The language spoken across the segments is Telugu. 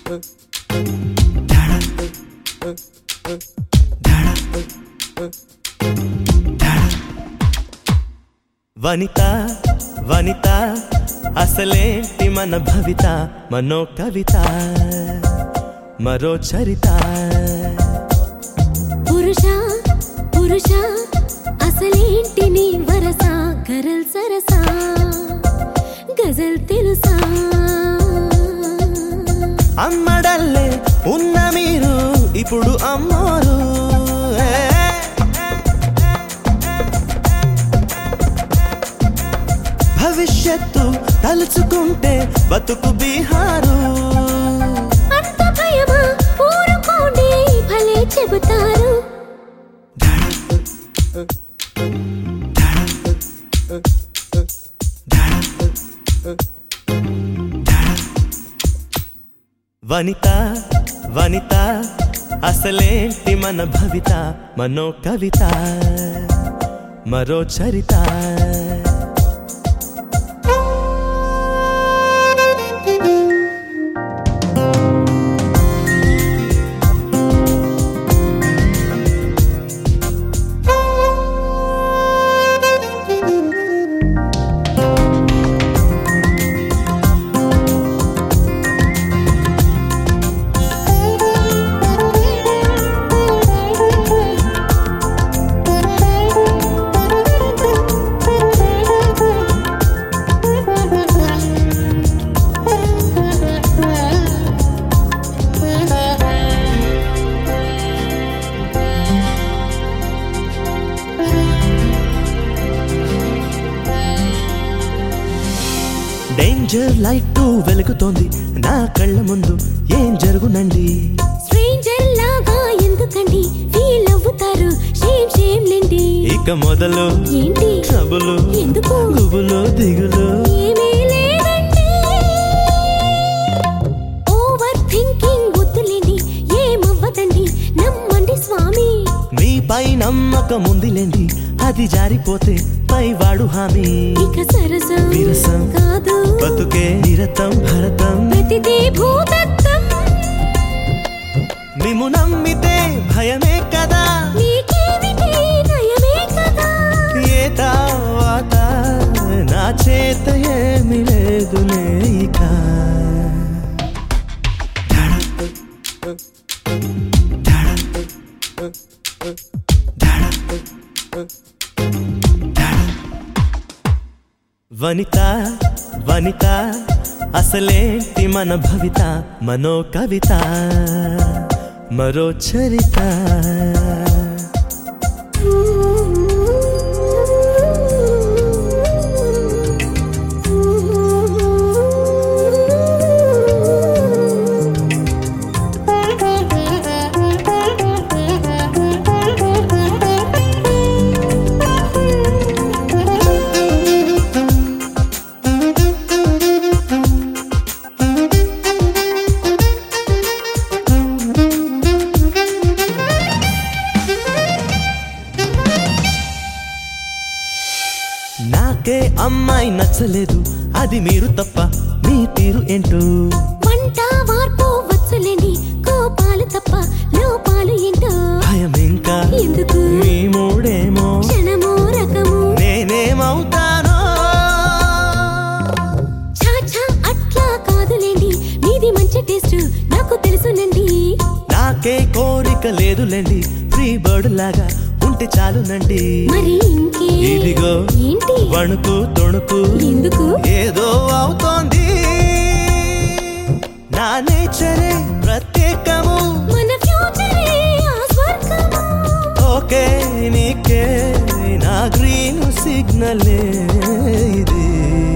వనిత వనిత అసలేంటి మన భవిత మనో కవిత మరో చరిత పురుష పురుష అసలేంటి నీ వరస గరల్ సరసా గజల్ తెలుసా అమ్మడల్లే ఉన్న మీరు ఇప్పుడు అమ్మోరు ఏ. భవిష్యత్తు తలుచుకుంటే బతుకు బీహారు అంత భయమా ఊరుకోండి భలే చెబుతారు వనిత వనిత అసలేంటి మన భవిత మనో కవిత మరో చరిత డేంజర్ లైట్ వెలుగుతోంది నా కళ్ళ ముందు ఏం జరుగునండి స్ట్రేంజర్ లాగా ఎందుకండి ఫీల్ అవ్వుతారు షేమ్ షేమ్ లేండి ఇక మొదలు ఏంటి ట్రబులు ఎందుకు గుబులు దిగులు ఏమీ లేదండి ఓవర్ థింకింగ్ వద్దులేండి ఏమవ్వదండి నమ్మండి స్వామి మీపై నమ్మకం ఉందిలేండి అది జారిపోతే పైవాడు హామీ ఇక సరసం విరసం కాదు బతుకే నిరతం భరతం ప్రతిదీ భూతత్వం మిము నమ్మితే భయమే కదా నీకేమిటి నయమే కదా ఏ తావాత నా చేత ఏమి లేదులే ఇక వనిత వనిత అసలేంటి మన భవిత మనో కవిత మరో చరిత నాకే అమ్మాయి నచ్చలేదు అది మీరు తప్ప మీ తీరు ఏంటో వంట వార్పు వచ్చలేని కోపాలు తప్ప లోపాలు ఏంటో భయం ఇంకా ఎందుకు మీ మూడేమో క్షణము రకము నేనేమవుతానో ఛాఛా అట్లా కాదులేండి మీది మంచి టేస్ట్ నాకు తెలుసునండి నాకే కోరిక లేదులేండి ఫ్రీ బర్డ్ లాగా ఉంటే చాలునండి మరి ఇంకే ఇదిగో ఏంటి వణుకు తొణుకు ఎందుకు ఏదో అవుతోంది నా నేచరే ప్రత్యేకము మన ఫ్యూచరే ఆ స్వర్గము ఓకే నీకే నా గ్రీన్ సిగ్నలే ఇది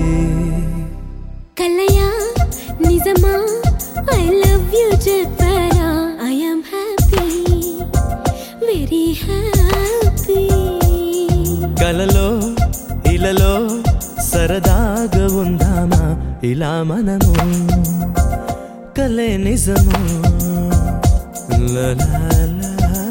కల్లయ్య నిజమా ఐ లవ్ యు చెప్పరా I am happy very happy కలలో ఇలలో సరదాగా ఉందామా ఇలా మనము కలే నిజము లా లా లా